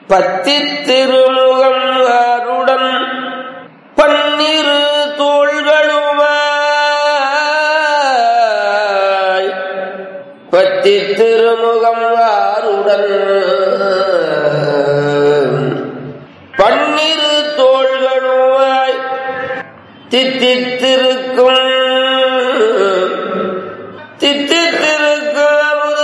பத்தி திருமுகம் அருடன் பன்னிரு தோள்களுமாய் பத்தி திருமுகம் ஆருடன் பன்னிரு தோள்களுமாய் தித்தித்திருக்கும் தித்தித்திருக்கும் அமுது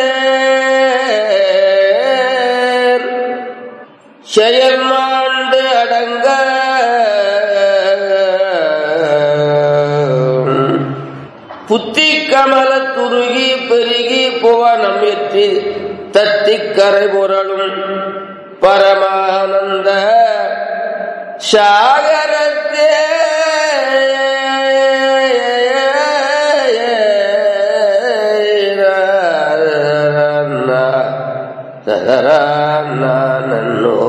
கண்டேன் செயல்மாண்டு அடங்க புத்தி கமல துருகி பெருகி புவனம் எற்றி தத்திக்கரை புரளும் பரமானந்த சாகரத்தே நன்னோ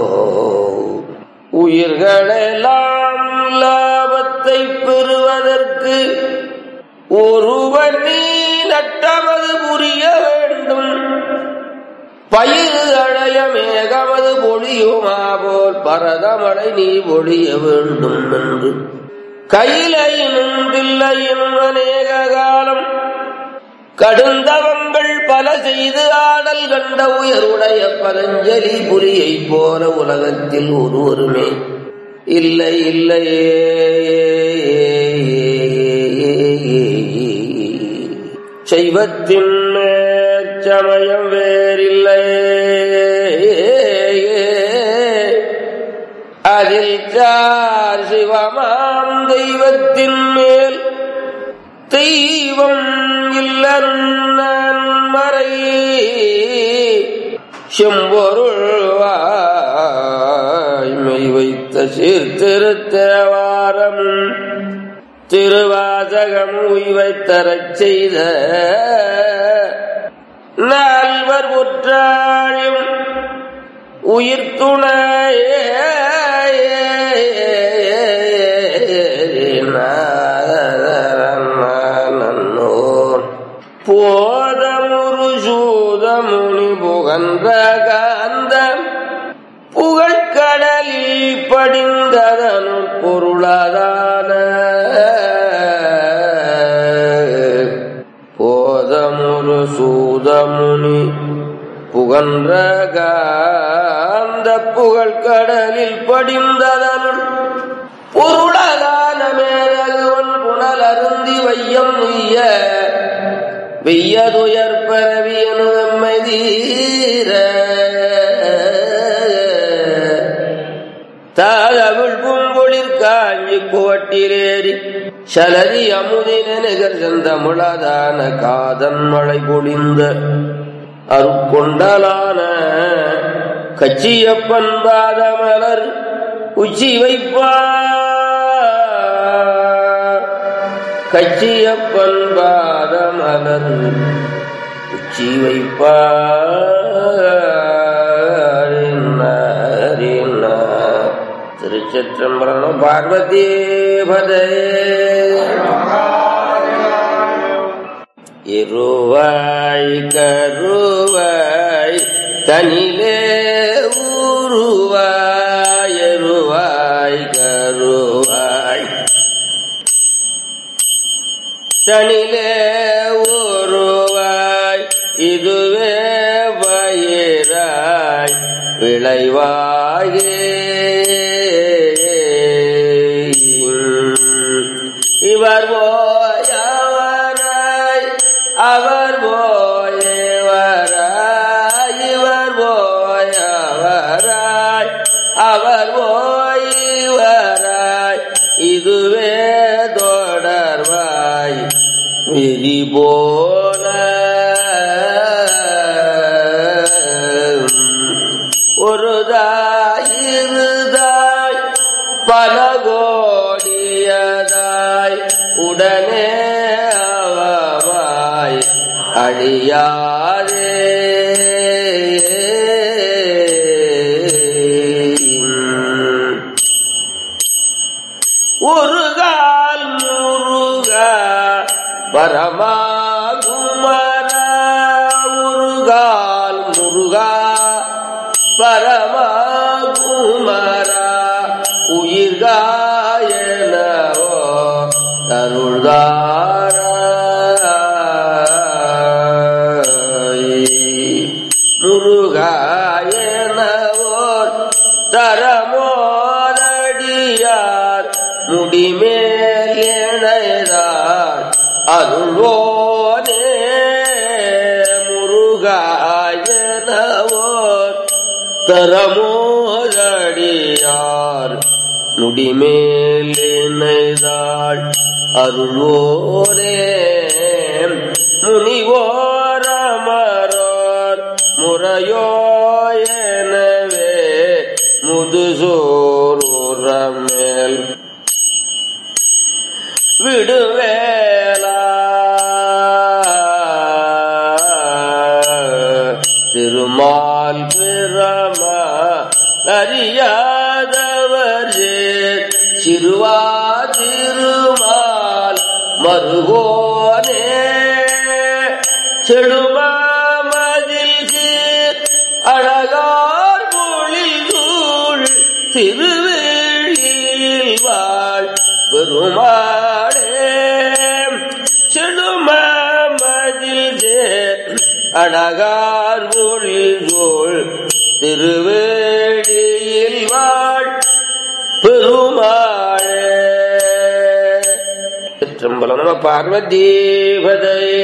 உயிர்களெல்லாம் லாபத்தை பெறுவதற்கு ஒருவன் நீ நட்டமது புரிய வேண்டும் பயிர் அழைய மேகமது பொழியுமா போல் பரதமழை நீ பொழிய வேண்டும் என்று கையிலையினும் தில்லையினும் அநேக காலம் கடுந்தவங்கள் பல செய்து ஆடல் கண்ட உயருடைய பதஞ்சலி புலியை போல உலகத்தில் ஒருவருமே இல்லை இல்லையே செய்வத்தின் சமயம் வேறில்லை அதில் சார் சிவமாம் தெய்வத்தின் மேல் தெய்வம் இல்லன்மறை செம்பொருள் வாய்மை வைத்த சீர்திருத்தேவாரம் திருவாசகம் உய்வைத்தரச் செய்த நால்வர் ஒற்றாயும் உயிர் துணையே போதமுரு சூதமுனி புகன்ற காந்த புகழ்கடலில் படிந்ததனு பொருளாதான போதமுரு சூதமுனி புகன்ற காந்த புகழ்கடலில் படிந்ததனுள் பொருளாதான மேலகுவன் புனல் அருந்தி வையம் உய்ய வெய்யதுயர் பரவியனு நம்மை தீர தாழவிழ் பூம்பொழிற் காஞ்சி கோட்டிலேறி சலதி அமுதின நிகர் செந்தமிழதான காதன் மழை பொழிந்த அருக்கொண்டலான கச்சியப்பன் பாதமலர் உச்சி வைப்பா கச்சியப்பன் பாதமலர் உச்சி வைப்பா திருச்சிற்றம்பலம் பார்வதி பதே இருவாய் கருவாய் தனிலே ஊருவாய் எருவாய் கருவாய் தனிலே ஊருவாய் இதுவே பயிராய் விளைவாயே இவர் போயவராய் அவர் போயவராய் இவர் போயவராய் அவர் போய்வராய் இதுவே தொடர்வாய் விதி போல ஒரு தாய் இருதாய் பல கோடியதாய் உடனே அவமாய் அழியாதே ஒரு கால் முருகா பரமாகுமரா ஒரு கால் முருகா பரமா முருகாயனவோர் தரமோரடியார் முடிமேல் இணைதார் அருள்வோனே முருகாயனவோர் தரமோரடியார் முடிமேல் இணைதாள் அருள்வோரே முனிவோரமரோர் முறையோ எனவே முதுசோரமேல் விடுவேலா திருமால் பிரம அறியாதவர் சிறுவா திருமால் மருகோனே செழுமாமதில் சீர் அழகார் மொழிதூள் திருவேழியில் வாழ் பெருமாளே செழுமாமதில் சேர் அழகார் மொழிதூள் திருவேழியில் வாழ் பெருமாளே திரும்பலம் நம பார்வதீபதையே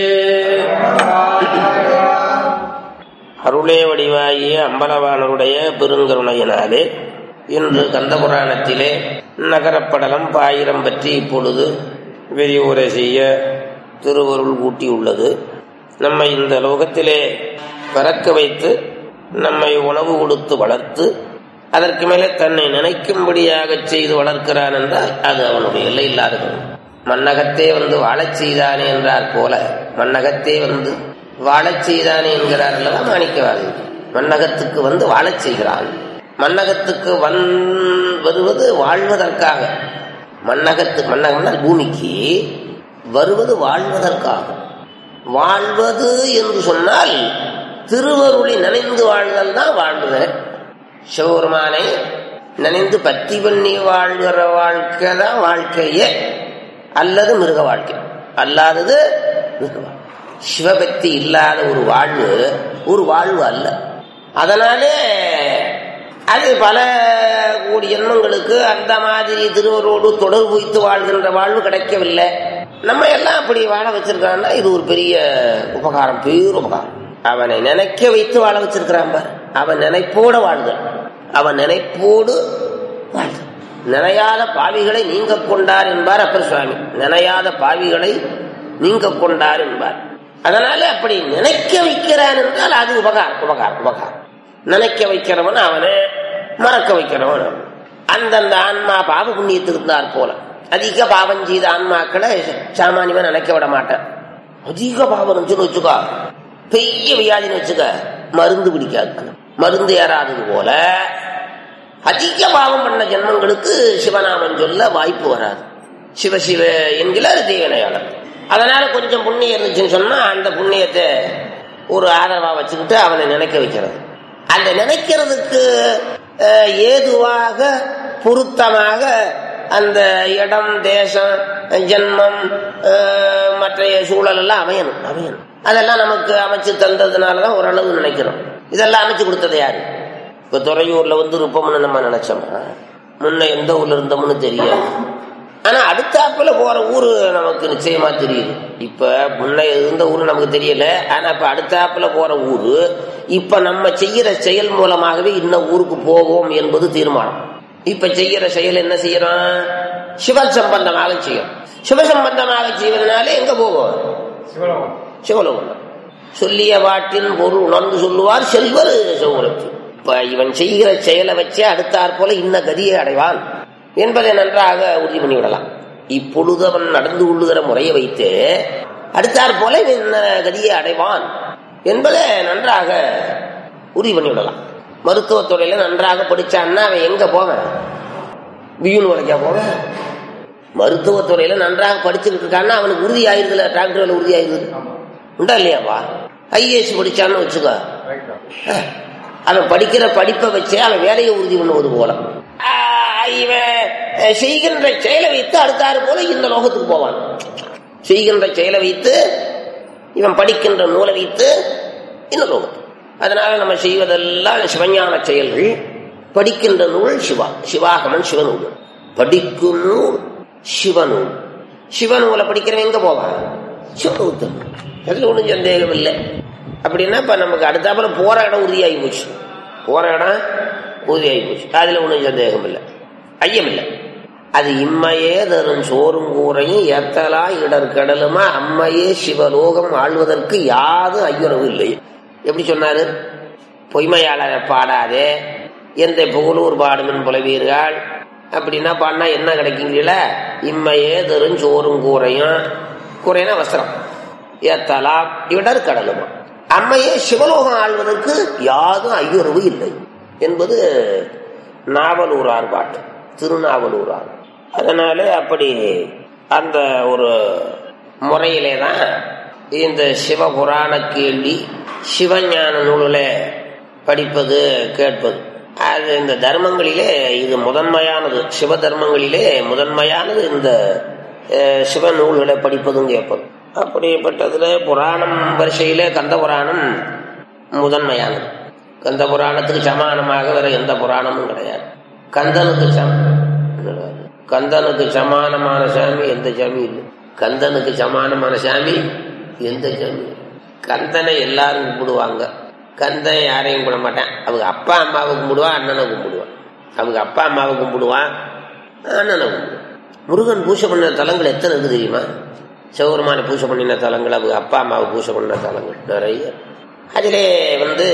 அருளே வடிவாகிய அம்பலவானருடைய பெருங்கருணையினாலே இன்று கந்த புராணத்திலே நகரப்படலம் பாயிரம் பற்றி இப்பொழுது விரிவுரை செய்ய திருவருள் கூட்டியுள்ளது நம்மை இந்த லோகத்திலே பறக்க வைத்து நம்மை உணவு கொடுத்து வளர்த்து அதற்கு மேலே தன்னை நினைக்கும்படியாக செய்து வளர்க்கிறான் என்றால் அது அவனுடைய எல்லை இல்லாதது மன்னகத்தே வந்து வாழச் செய்தானே என்றார் போல மன்னகத்தே வந்து வாழச் செய்தானே என்கிறார் அல்லவா மாணிக்கவாதி மன்னகத்துக்கு வந்து வாழச் செய்கிறான் மன்னகத்துக்கு வன் வருவது வாழ்வதற்காக மன்னகத்து மன்னகம்னா பூமிக்கு வருவது வாழ்வதற்காக வாழ்வது என்று சொன்னால் திருவருளை நினைந்து வாழ்தல் தான் வாழ்வுதல் சிவபெருமானை நினைந்து பத்தி பண்ணி வாழ்கிற வாழ்க்கை தான் வாழ்க்கையே அல்லது மிருக வாழ்க்கை அல்லாதது மிருக வாழ்க்கை சிவபக்தி இல்லாத ஒரு வாழ்வு ஒரு வாழ்வு அல்ல அதனாலே அது பல கோடி ஜென்மங்களுக்கு அந்த மாதிரி திருவரோடு தொடர்பு வைத்து வாழ்கின்ற வாழ்வு கிடைக்கவில்லை நம்ம எல்லாம் அப்படி வாழ வச்சிருக்கான்னா இது ஒரு பெரிய உபகாரம் பேர் உபகாரம் அவனை நினைக்க வைத்து வாழ வச்சிருக்கிறான் பார் அவன் நினைப்போட வாழ்தல் அவன் நினைப்போடு வாழ்தல் நினையாத பாவிகளை நீங்க கொண்டார் என்பார் அப்பர் சுவாமி நினையாத பாவிகளை நீங்க கொண்டார் என்பார் அதனால அப்படி நினைக்க வைக்கிறான் என்றால் அது உபகாரம் உபகாரம் உபகாரம் நினைக்க வைக்கிறவன் அவனை மறக்க வைக்கிறவன் அவன். அந்தந்த ஆன்மா பாவ புண்ணியத்துக்கு இருந்தார் போல அதிக பாவம் செய்த ஆன்மாக்களை சாமானியமா நினைக்க விட மாட்டான் அதிக பாவம் இருந்துச்சுன்னு வச்சுக்கோ பெரிய வியாதின்னு வச்சுக்க மருந்து பிடிக்காது மருந்து ஏறாதது போல அதிக பாவம் பண்ண ஜென்மங்களுக்கு சிவநாமம் சொல்ல வாய்ப்பு வராது சிவ சிவ என்கிறார் தேவனையாளர் அதனால கொஞ்சம் புண்ணியம் இருந்துச்சுன்னு சொன்னா அந்த புண்ணியத்தை ஒரு ஆதரவா வச்சுக்கிட்டு அவனை நினைக்க வைக்கிறது அந்த நினைக்கிறதுக்கு அஹ், ஏதுவாக பொருத்தமாக அந்த இடம் தேசம் ஜென்மம் அஹ், மற்றைய சூழல் எல்லாம் அமையணும் அமையணும் அதெல்லாம் நமக்கு அமைச்சு தந்ததுனாலதான் ஓரளவு நினைக்கிறோம் இதெல்லாம் அமைச்சு கொடுத்தது யாரு இப்ப துறையூர்ல வந்து இருப்போம்னு நம்ம நினைச்சோமா முன்ன எந்த ஊர்ல இருந்தோம்னு தெரியாது ஆனா அடுத்தாப்புல போற ஊரு நமக்கு நிச்சயமா தெரியுது இப்ப முன்ன இருந்த ஊரு நமக்கு தெரியல ஆனா இப்ப அடுத்தாப்புல போற ஊரு இப்ப நம்ம செய்யற செயல் மூலமாகவே இன்ன ஊருக்கு போவோம் என்பது தீர்மானம் இப்ப செய்யற செயல் என்ன செய்யறோம் சிவ சம்பந்தமாக செய்யும் சிவ சம்பந்தமாக செய்வதனால எங்க போவோம் சிவலோகம் சொல்லிய பாட்டின் பொருள் உணர்ந்து சொல்லுவார் செல்வர் சிவகுலத்து இப்ப இவன் செய்கிற செயலை வச்சே அடுத்தாற் போல இன்ன கதியை அடைவான் என்பதை நன்றாக உறுதி பண்ணி விடலாம் இப்பொழுது அவன் நடந்து கொள்ளுகிற முறையை வைத்து அடுத்தாற் போல இவன் இன்ன கதியை அடைவான் என்பதை நன்றாக உறுதி பண்ணி விடலாம் மருத்துவத்துறையில நன்றாக படிச்சான்னா அவன் எங்க போவன் பியூன் வரைக்கா போவன் மருத்துவத்துறையில நன்றாக படிச்சுக்கிட்டு இருக்கான்னா அவனுக்கு உறுதி ஆயிருதுல டாக்டர் வேலை உறுதி ஆயிருது உண்டா இல்லையாப்பா ஐஏஎஸ் படிச்சான்னு வச்சுக்கோ அஹ், அவன் படிக்கிற படிப்பை வச்சே அவன் வேலையை உறுதி பண்ணுவது போல ஆஹ், இவன் அஹ், செய்கின்ற செயலை வைத்து அடுத்தாறு போல இந்த லோகத்துக்கு போவான் செய்கின்ற செயலை வைத்து இவன் படிக்கின்ற நூலை வைத்து இன்னும் லோகம் அதனால நம்ம செய்வதெல்லாம் சிவஞான செயல்கள் படிக்கின்ற நூல் சிவா சிவாகமன் சிவநூல் படிக்கும் நூல் சிவநூல் சிவநூலை படிக்கிறவன் எங்க போவான் சிவநூத்து அதுல ஒன்றும் சந்தேகம் இல்லை அப்படின்னா இப்ப நமக்கு அடுத்தாப்புல போற இடம் உறுதியாகி போச்சு போற இடம் உறுதியாகி போச்சு அதுல ஒன்றும் சந்தேகம் இல்லை ஐயம் இல்லை அது இம்மையே தரும் சோறும் கூரையும் எத்தலா இடர் கடலுமா அம்மையே சிவலோகம் ஆழ்வதற்கு யாது ஐயுறவு இல்லை எப்படி சொன்னாரு பொய்மையாளரை பாடாதே எந்த புகழூர் பாடுமின் புலவீர்கள் அப்படின்னா பாடினா என்ன கிடைக்குங்கள இம்மையே தரும் சோறும் கூரையும் கூரைனா வஸ்திரம் ஏத்தலா இடர் கடலுமா அம்மையே சிவலோகம் ஆழ்வதற்கு யாதும் ஐயுறவு இல்லை என்பது நாவலூரார் பாட்டு திருநாவலூரார் அதனால அப்படி அந்த ஒரு முறையிலே தான் இந்த சிவபுராண கேள்வி சிவஞான நூலில் படிப்பது கேட்பது அது இந்த தர்மங்களிலே இது முதன்மையானது சிவ தர்மங்களிலே முதன்மையானது இந்த சிவ நூல்களை படிப்பதும் கேட்பது அப்படிப்பட்டதுல புராணம் வரிசையில கந்த புராணம் முதன்மையானது கந்த புராணத்துக்கு சமானமாக வேற எந்த புராணமும் கிடையாது கந்தனுக்கு சம கந்தனுக்கு சமானமான சாமி எந்த சாமி இல்லை கந்தனுக்கு சமானமான சாமி எந்த சாமி கந்தனை எல்லாரும் கும்பிடுவாங்க கந்தன் யாரையும் கும்பிட மாட்டான் அவங்க அப்பா அம்மாவை கும்பிடுவான் அண்ணனை கும்பிடுவான் அவங்க அப்பா அம்மாவை கும்பிடுவான் அண்ணனை கும்பிடுவான் முருகன் பூஜை பண்ண தலங்கள் எத்தனை இருக்கு தெரியுமா சிவபெருமான பூஜை பண்ணின தலங்கள் அவங்க அப்பா அம்மாவை பூஜை பண்ண தலங்கள் நிறைய அதிலே வந்து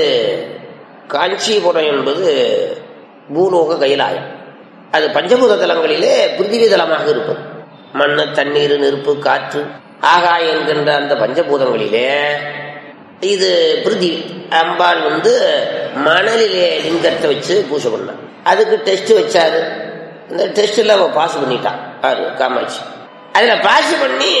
காஞ்சிபுரம் என்பது பூலோக கைலாயம் அது பஞ்சபூத தலங்களிலே பிருத்திவி தலமாக இருப்பது மண்ணு தண்ணீர் நெருப்பு காற்று ஆகாய் என்கின்ற அந்த பஞ்சபூதங்களிலே இது பிருத்திவி அம்பாள் வந்து மணலிலே லிங்கத்தை வச்சு பூஜை பண்ணான் அதுக்கு டெஸ்ட் வச்சாரு இந்த டெஸ்ட்ல அவ பாஸ் பண்ணிட்டான் ஆறு காமாட்சி அதுல பாஸ் பண்ணி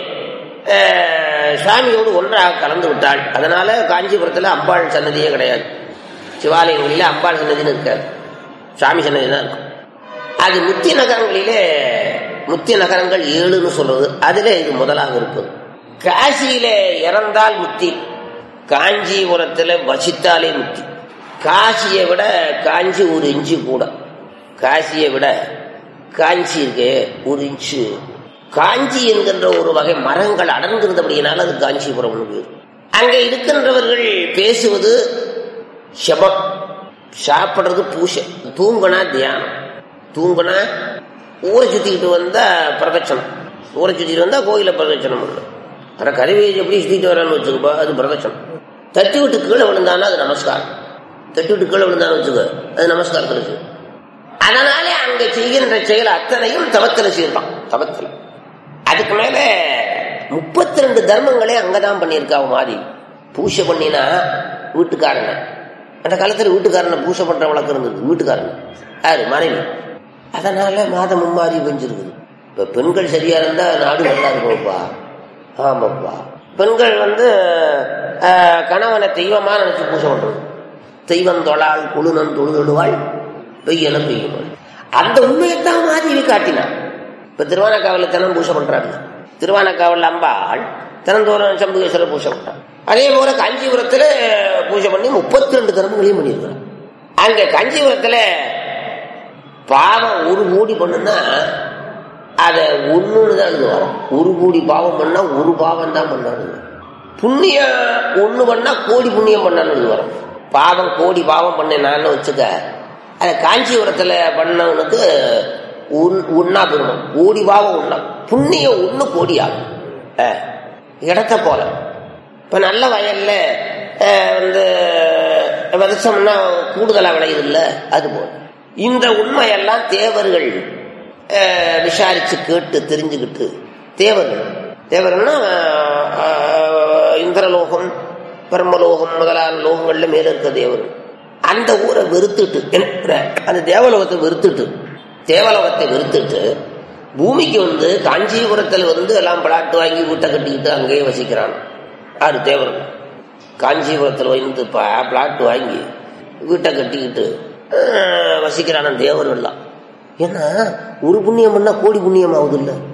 சுவாமியோடு ஒன்றாக கலந்து விட்டாள் அதனால காஞ்சிபுரத்துல அம்பாள் சன்னதியே கிடையாது சிவாலயங்களிலே அம்பாள் சன்னதின்னு இருக்காது சுவாமி சன்னதி தான் இருக்கும் அது முத்தி நகரங்களிலே முத்தி நகரங்கள் ஏழுன்னு சொல்றது அதுல இது முதலாக இருக்கும் காசியில இறந்தால் முத்தி காஞ்சிபுரத்துல வசித்தாலே முத்தி காசியை விட காஞ்சி ஒரு இன்ச்சு கூட காசியை விட காஞ்சி இருக்கே ஒரு இன்ச்சு காஞ்சி என்கின்ற ஒரு வகை மரங்கள் அடர்ந்திருந்தபடியினால அது காஞ்சிபுரம் பேர் அங்க இருக்கின்றவர்கள் பேசுவது செபம் சாப்பிடுறது பூசை தூங்குனா தியானம் தூங்குனா ஊரை சுத்திக்கிட்டு வந்தா பிரதட்சணம் ஊரை சுத்திட்டு வந்தா கோயில பிரதட்சணம் பண்ணணும் ஆனா கருவியை எப்படி சுத்திட்டு வரான்னு வச்சுக்கப்பா அது பிரதட்சணம் தட்டி விட்டு கீழே விழுந்தானா அது நமஸ்காரம் தட்டி விட்டு கீழே விழுந்தான்னு வச்சுக்க அது நமஸ்காரத்தில் செய்யும் அதனாலே அங்க செய்கின்ற செயல் அத்தனையும் தவத்தில் செய்யலாம் தவத்தில் அதுக்கு மேல முப்பத்தி ரெண்டு தர்மங்களே அங்கதான் பண்ணியிருக்கா மாதிரி பூசை பண்ணினா வீட்டுக்காரங்க அந்த காலத்துல வீட்டுக்காரனை பூசை பண்ற வழக்கம் இருந்தது வீட்டுக்காரன் யாரு மனைவி அதனால மாதம் மும்மாறி பெஞ்சிருக்குது இப்ப பெண்கள் சரியா இருந்தா நாடு நல்லா இருக்கும்ப்பா ஆமாப்பா பெண்கள் வந்து கணவனை தெய்வமா நினைச்சு பூசை பண்றது தெய்வம் தொழாள் குழுநன் தொழுதொழுவாள் பெய்யன பெய்யும் அந்த உண்மையைத்தான் மாதிரி காட்டினான் இப்ப திருவானக்காவல தினம் பூசை பண்றாங்க திருவானக்காவல் அம்பாள் தினந்தோறும் சம்புகேஸ்வரர் பூசை பண்றான் அதே போல காஞ்சிபுரத்துல பூஜை பண்ணி முப்பத்தி ரெண்டு தர்மங்களையும் பண்ணியிருக்கிறான் அங்க காஞ்சிபுரத்துல பாவம் ஒரு கோடி பண்ணுனா அத ஒண்ணுன்னு தான் வரும் ஒரு கோடி பாவம் பண்ணா ஒரு பாவம் தான் பண்ணாரு புண்ணியம் ஒண்ணு பண்ணா கோடி புண்ணியம் பண்ணான்னு வரும் பாவம் கோடி பாவம் பண்ணேன்னு வச்சுக்க அத காஞ்சிபுரத்துல பண்ணவனுக்கு உண்ணா பெருமம் கோடி பாவம் உண்ணா புண்ணியம் ஒண்ணு கோடி ஆகும் இடத்த போல இப்ப நல்ல வயல்ல வந்து விதச்சோம்னா கூடுதலா விளையுது இல்ல அது போல இந்த உண்மையெல்லாம் தேவர்கள் விசாரிச்சு கேட்டு தெரிஞ்சுக்கிட்டு தேவர்கள் தேவர்கள்னா இந்திரலோகம் பிரம்மலோகம் முதலான லோகங்கள்ல மேல இருக்க தேவர்கள் அந்த ஊரை வெறுத்துட்டு அந்த தேவலோகத்தை வெறுத்துட்டு தேவலோகத்தை வெறுத்துட்டு பூமிக்கு வந்து காஞ்சிபுரத்தில் வந்து எல்லாம் பிளாட் வாங்கி வீட்டை கட்டிக்கிட்டு அங்கேயே வசிக்கிறான் ஆறு தேவர்கள் காஞ்சிபுரத்தில் வந்து பிளாட் வாங்கி வீட்டை கட்டிக்கிட்டு வசிக்கிறான தேவர்கள்லாம் ஏன்னா ஒரு புண்ணியம் பண்ணா கோடி புண்ணியம் ஆகுது இல்ல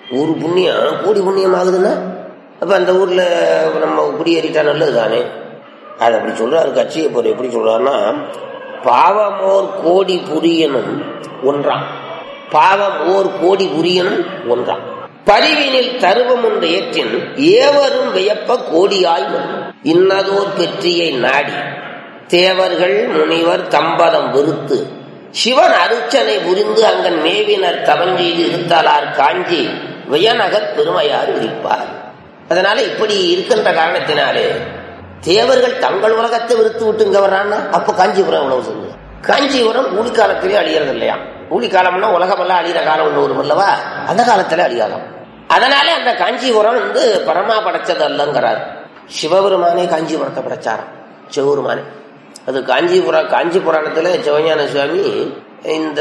ஒரு புண்ணியம் கோடி புண்ணியம் ஆகுதுன்னா அப்ப அந்த ஊர்ல நம்ம குடியேறிட்டா நல்லது தானே அது அப்படி சொல்றாரு கட்சியை போற எப்படி சொல்றாருன்னா பாவமோர் கோடி புரியனும் ஒன்றாம் பாவம் ஓர் கோடி புரியனும் ஒன்றாம் பரிவினில் தருவம் ஒன்று ஏற்றின் ஏவரும் வியப்ப கோடியாய் இன்னதோர் பெற்றியை நாடி தேவர்கள் முனிவர் தம்பதம் வெறுத்து சிவன் அருச்சனை புரிந்து அங்கன் மேவினர் தவஞ்செய்து இருத்தலார் காஞ்சி வியநகர் பெருமையார் விரிப்பார் அதனால இப்படி இருக்கின்ற காரணத்தினாலே தேவர்கள் தங்கள் உலகத்தை விருத்து விட்டுங்க வர்றான்னா அப்ப காஞ்சிபுரம் எவ்வளவு சொல்லுங்க காஞ்சிபுரம் ஊழிக்காலத்திலே அழியறது இல்லையா ஊழிக்காலம்னா உலகமெல்லாம் அழிகிற காலம் ஒன்று வரும் அல்லவா அந்த காலத்துல அழியாதாம் அதனால அந்த காஞ்சிபுரம் வந்து பரமா படைச்சது அல்லங்கிறார் சிவபெருமானே காஞ்சிபுரத்தை படைச்சாராம் சிவபெருமானே அது காஞ்சிபுரம் காஞ்சி புராணத்துல சிவஞான சுவாமி இந்த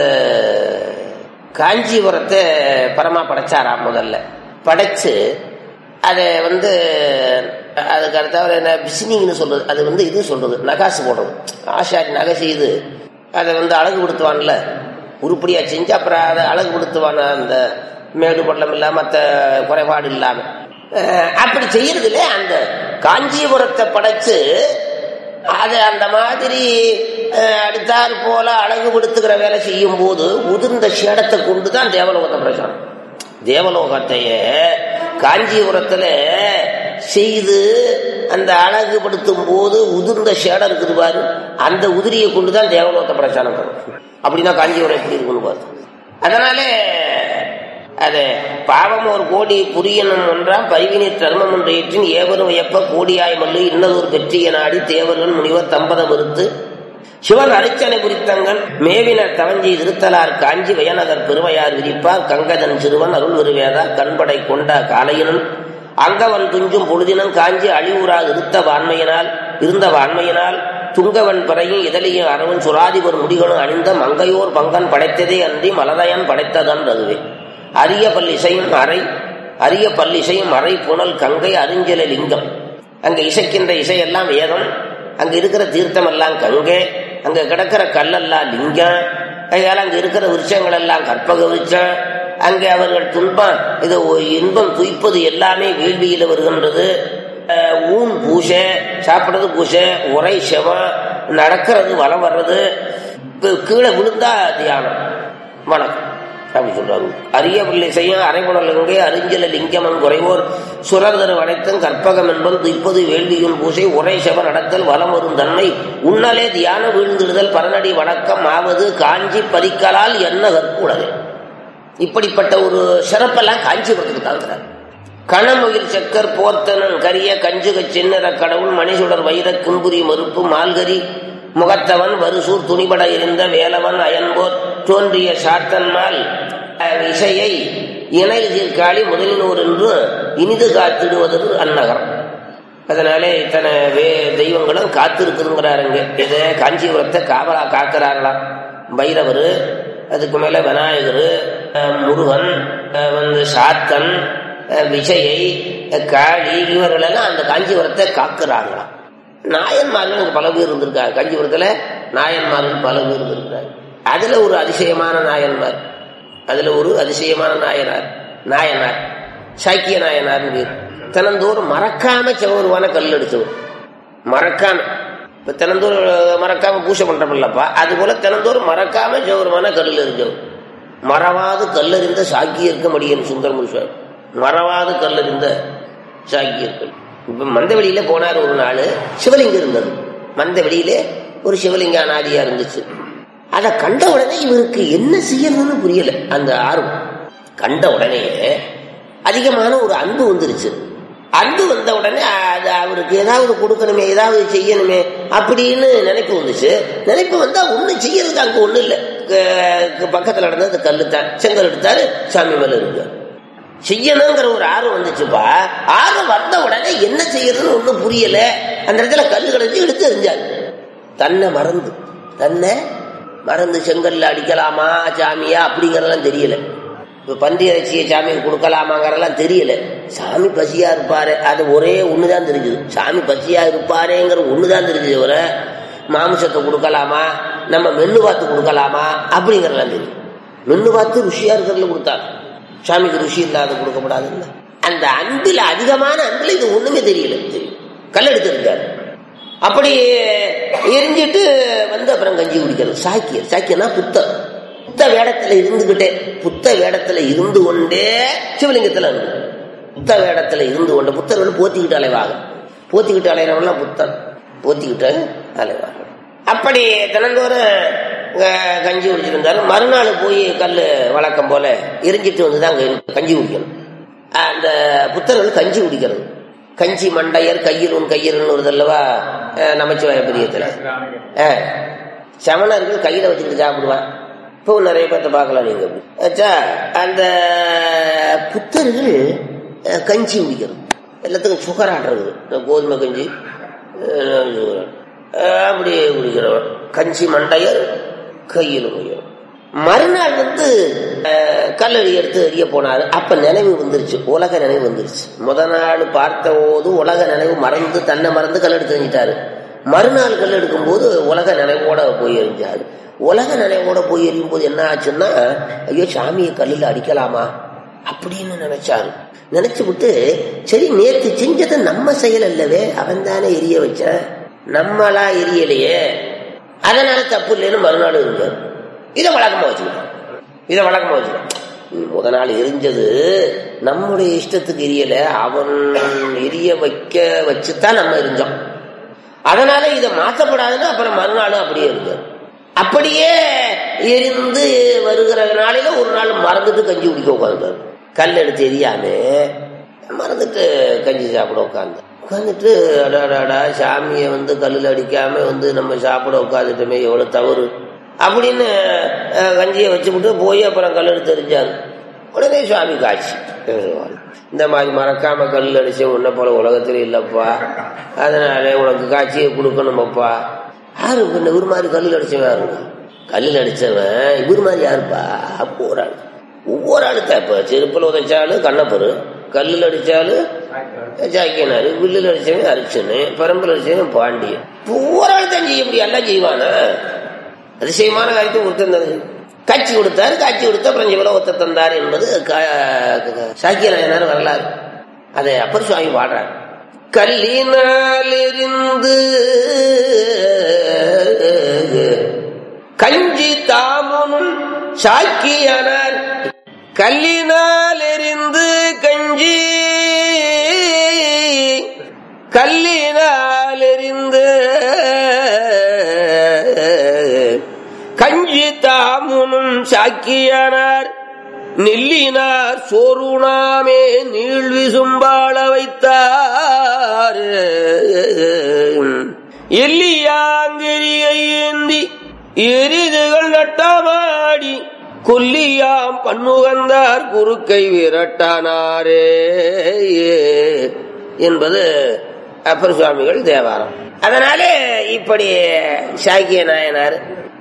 காஞ்சிபுரத்தை பரமா படைச்சாராம் முதல்ல படைச்சு அதை வந்து அதுக்கு அடுத்தவர் என்ன பிசினிங்னு சொல்றது அது வந்து இது சொல்றது நகாசு போடுறது ஆஷாரி நகை செய்து அதை வந்து அழகு கொடுத்துவான்ல உருப்படியா செஞ்சு அப்புறம் அதை அழகு கொடுத்துவான அந்த மேடு பள்ளம் இல்லாம மற்ற குறைபாடு இல்லாம அஹ் அப்படி செய்யறதுல அந்த காஞ்சிபுரத்தை படைச்சு அது அந்த மாதிரி அஹ், அடுத்தாற் போல அழகுபடுத்துகிற வேலை செய்யும் போது உதிர்ந்த சேடத்தை கொண்டு தான் தேவலோகத்தை பிரச்சாரம் தேவலோகத்தையே காஞ்சிபுரத்துல செய்து அந்த அழகுபடுத்தும் போது உதிர்ந்த சேடம் இருக்குது பாரு அந்த உதிரியை கொண்டு தான் தேவலோகத்தை பிரச்சாரம் பண்ணும் அப்படின்னா காஞ்சிபுரம் எப்படி இருக்குன்னு பாரு அதனாலே அது பாவம் ஒரு கோடி புரியனும் ஒன்றாம் பரிவினீர் தர்மம் ஒன்று ஏற்றின் ஏவரும் வியப்ப கோடியாய் மல்லு இன்னதொரு வெற்றிய நாடி தேவர்கள் முனிவர் தம்பதம் இருத்து சிவன் அரிச்சனை குறித்தங்கள் மேவினர் தவஞ்சி இருத்தலார் காஞ்சி வயநகர் பெருமையார் விரிப்பார் கங்கதன் சிறுவன் அருள் விருவேதா கண்படை கொண்ட காலையினும் அங்கவன் துஞ்சும் பொழுதினம் காஞ்சி அழிவுறா இருத்த வான்மையினால் இருந்த வான்மையினால் துங்கவன் பிறையும் இதழியும் அரவன் சுராதிபர் முடிகளும் அணிந்த மங்கையோர் பங்கன் படைத்ததே அன்றி மலதயன் படைத்ததன் அதுவே அரிய பல்லிசையும் அறை அரிய பல்லிசையும் அறை புனல் கங்கை அருஞ்சல லிங்கம் அங்க இசைக்கின்ற இசையெல்லாம் வேதம் அங்க இருக்கிற தீர்த்தம் எல்லாம் கங்கை அங்க கிடக்கிற கல்லெல்லாம் லிங்கம் அதனால அங்க இருக்கிற விருட்சங்கள் எல்லாம் கற்பக விருட்சம் அங்கே அவர்கள் துன்பம் இது ஒ- இன்பம் துய்ப்பது எல்லாமே வேள்வியில வருகின்றது அஹ், ஊன் பூசை சாப்பிடுறது பூசை உரை செவம் நடக்கிறது வலம் வர்றது இப்ப கீழே விழுந்தா தியானம் வணக்கம் அப்படி சொல்றாங்க அரிய பிள்ளை செய்யும் அரைகுணலங்கை அரிஞ்சல லிங்கமன் குறைவோர் சுரதரு வடைத்தன் கற்பகம் என்பன் துய்ப்பது வேள்வியுள் பூசை உரை செவ நடத்தல் வலம் வரும் தன்மை உன்னலே தியான வீழ்ந்திடுதல் பரநடி வணக்கம் ஆவது காஞ்சி பறிக்கலால் என்ன கற்புடது இப்படிப்பட்ட ஒரு சிறப்பெல்லாம் காஞ்சிபுரத்துக்கு தாங்கிறார் கணமுகில் செக்கர் போர்த்தனன் கரிய கஞ்சுக சின்னர கடவுள் மணிசுடர் வைர கும்புரி மறுப்பு மால்கரி முகத்தவன் வருசூர் துணிபட இருந்த வேலவன் அயன்போர் தோன்றிய சாத்தன்மால் அஹ், இசையை இணையதில் காளி முதலினோர் என்று இனிது காத்திடுவது அந்நகரம் அதனாலே இத்தனை வே தெய்வங்களும் காத்திருக்குதுங்கிறாருங்க இதை காஞ்சிபுரத்தை காவலா காக்கிறார்களாம் பைரவர் அதுக்கு மேல விநாயகர் அஹ், முருகன் அஹ், வந்து சாத்தன் அஹ், விஜயை அஹ், காளி இவர்களெல்லாம் அந்த காஞ்சிபுரத்தை காக்கிறார்களாம் நாயன்மார்கள் இங்க பல பேர் இருந்திருக்காங்க காஞ்சிபுரத்துல நாயன்மார்கள் பல பேர் இருந்திருக்காங்க அதுல ஒரு அதிசயமான நாயன்மார் அதுல ஒரு அதிசயமான நாயனார் நாயனார் சாக்கிய நாயனார்னு பேர் தினந்தோறும் மறக்காம செவருவான கல் அடிச்சவர் மறக்காம இப்ப தினந்தோறும் மறக்காம பூஜை பண்றோம்லப்பா அது போல தினந்தோறும் மறக்காம செவருமான கல்லில் எரிஞ்சவர் மறவாது கல்லறிந்த சாக்கியர்க்க மடியன் சுந்தரமுடி சுவாமி மறவாது கல்லறிந்த சாக்கியர்கள் இப்ப மந்தவெளியில போனார் ஒரு நாள் சிவலிங்கம் இருந்தது மந்தவெளியிலே ஒரு சிவலிங்க அனாதியா இருந்துச்சு அதை கண்ட உடனே இவருக்கு என்ன செய்யணும்னு புரியல அந்த ஆர்வம் கண்ட உடனே அதிகமான ஒரு அன்பு வந்துருச்சு அன்பு வந்த உடனே அது அவருக்கு ஏதாவது கொடுக்கணுமே ஏதாவது செய்யணுமே அப்படின்னு நினைப்பு வந்துச்சு நினைப்பு வந்தா ஒண்ணும் செய்யறதுக்கு அங்க ஒண்ணும் இல்லை பக்கத்துல நடந்தது கல்லு தான் செங்கல் எடுத்தாரு சாமி மேல இருக்கு செய்யணுங்கிற ஒரு ஆர்வம் வந்துச்சுப்பா ஆர்வம் வந்த உடனே என்ன செய்யறதுன்னு ஒண்ணும் புரியல அந்த இடத்துல கல்லு கிடச்சி எடுத்து எறிஞ்சாரு தன்னை மறந்து தன்னை மறந்து செங்கல்ல அடிக்கலாமா சாமியா அப்படிங்கறதெல்லாம் தெரியல இப்ப பன்றி இறைச்சியை சாமிக்கு கொடுக்கலாமாங்கிறதெல்லாம் தெரியல சாமி பசியா இருப்பாரு அது ஒரே ஒண்ணுதான் தெரிஞ்சது சாமி பசியா இருப்பாரேங்கிற ஒண்ணுதான் தெரிஞ்சது வர மாமிசத்தை கொடுக்கலாமா நம்ம மென்னு பார்த்து கொடுக்கலாமா அப்படிங்கறதெல்லாம் தெரியும் மென்னு பார்த்து ருசியா இருக்கிறதுல கொடுத்தாங்க சாமிக்கு ருசி இல்லாத கொடுக்கப்படாதுல்ல அந்த அன்பில் அதிகமான அன்பில் இது ஒண்ணுமே தெரியல தெரியும் கல் எடுத்திருக்காரு அப்படி எரிஞ்சிட்டு வந்து அப்புறம் கஞ்சி குடிக்கிறது சாக்கியர் சாக்கியனா புத்தர் புத்த வேடத்துல இருந்துகிட்டே புத்த வேடத்துல இருந்து கொண்டே சிவலிங்கத்துல இருந்து புத்த வேடத்துல இருந்து கொண்டு புத்தர்கள் போத்திக்கிட்டு அலைவாங்க போத்திக்கிட்டு அலைகிறவங்களாம் புத்தர் போத்திக்கிட்டு அலைவாங்க அப்படி தினந்தோறும் அஹ், கஞ்சி குடிச்சிருந்தாரு மறுநாள் போய் கல் வழக்கம் போல எரிஞ்சிட்டு வந்து தான் கஞ்சி குடிக்கணும் அந்த புத்தர்கள் கஞ்சி குடிக்கிறது கஞ்சி மண்டையர் கையிலும் கையருன்னு வருது அல்லவா அஹ், நமச்சிவாய பிரியத்துல அஹ், சமணர்கள் கையில வச்சுக்கிட்டு சாப்பிடுவான் இப்போ நிறைய பேர்த்த பார்க்கலாம் நீங்க ஆச்சா அந்த புத்தர்கள் அஹ், கஞ்சி குடிக்கிறது எல்லாத்துக்கும் சுகர் ஆடுறது இந்த கோதுமை கஞ்சி அஹ், sugar. அஹ், அப்படியே குடிக்கிறவன் கஞ்சி மண்டையர் கையிலும் கையரும் மறுநாள் வந்து அஹ், கல்லறி எடுத்து எரிய போனாரு அப்ப நினைவு வந்துருச்சு உலக நினைவு வந்துருச்சு முத நாள் பார்த்த போது உலக நினைவு மறந்து தன்னை மறந்து கல் எடுத்து எறிஞ்சிட்டாரு மறுநாள் கல் எடுக்கும் போது உலக நினைவோட போய் எறிஞ்சாரு உலக நினைவோட போய் எறியும் போது என்ன ஆச்சுன்னா ஐயோ சாமியை கல்லில் அடிக்கலாமா அப்படின்னு நினைச்சாரு நினைச்சு விட்டு சரி நேத்து செஞ்சது நம்ம செயல் அல்லவே அவன் தானே எரிய வச்ச நம்மளா எரியலையே அதனால தப்பு இல்லைன்னு மறுநாள் இருந்தார் இதை வழக்கமா வச்சுக்கிட்டோம் இதை வழக்கமா வச்சுக்கிட்டோம் முத நாள் எரிஞ்சது நம்முடைய இஷ்டத்துக்கு எரியல அவன் எரிய வைக்க வச்சுதான் நம்ம எரிஞ்சோம் அதனால இதை மாற்றப்படாதுன்னு அப்புறம் மறுநாள் அப்படியே இருந்தார் அப்படியே எரிந்து வருகிற நாளையில ஒரு நாள் மறந்துட்டு கஞ்சி குடிக்க உட்காந்துட்டார் கல் எடுத்து எரியாம மறந்துட்டு கஞ்சி சாப்பிட உட்காந்து உட்காந்துட்டு அடாடாடா சாமியை வந்து கல்லில் அடிக்காம வந்து நம்ம சாப்பிட உட்காந்துட்டோமே எவ்வளவு தவறு அப்படின்னு அஹ், கஞ்சியை வச்சுவிட்டு போய் அப்புறம் கல் எடுத்து எரிஞ்சாரு உடனே சுவாமி காட்சி இந்த மாதிரி மறக்காம கல் அடிச்சு உன்ன போல உலகத்துல இல்லப்பா அதனால உனக்கு காட்சியை கொடுக்கணுமப்பா யாரு இந்த இவர் மாதிரி கல்லில் அடிச்சவன் யாருங்க கல்லில் அடிச்சவன் இவர் மாதிரி யாருப்பா அப்போ ஒரு ஆள் ஒவ்வொரு ஆளுக்கா இப்ப செருப்பில் உதைச்சாலும் கண்ணப்பரு கல்லில் அடிச்சாலும் ஜாக்கியனாரு வில்லில் அடிச்சவன் அரிச்சனு பரம்பில் அடிச்சவன் பாண்டியன் ஒவ்வொரு ஆள் தான் செய்ய முடியும் எல்லாம் செய்வானா அதிசயமான காரியத்தை ஒருத்தர் தந்தாரு. காட்சி கொடுத்தாரு காட்சி கொடுத்து அப்புறம் இவ்வளவு ஒருத்தர் தந்தார் என்பது கா- சாக்கிய நாயனார் வரலாறு அதை அப்பர் சுவாமி பாடுறார் கல்லினால் எரிந்து கஞ்சி தாமுனும் சாக்கியனார் கல்லினால் எரிந்து கஞ்சி கல்லினால் எரிந்து கஞ்சி தாமுனும் சாக்கியனார் நெல்லினார் சோறுணாமே நீள் விசும்பாள வைத்தார் எல்லியாங்கிரியை ஏந்தி எரிதுகள் நட்டமாடி கொல்லியாம் பன்முகந்தார் குறுக்கை விரட்டானாரே என்பது அப்பர் சுவாமிகள் தேவாரம் அதனாலே இப்படி சாக்கிய நாயனார்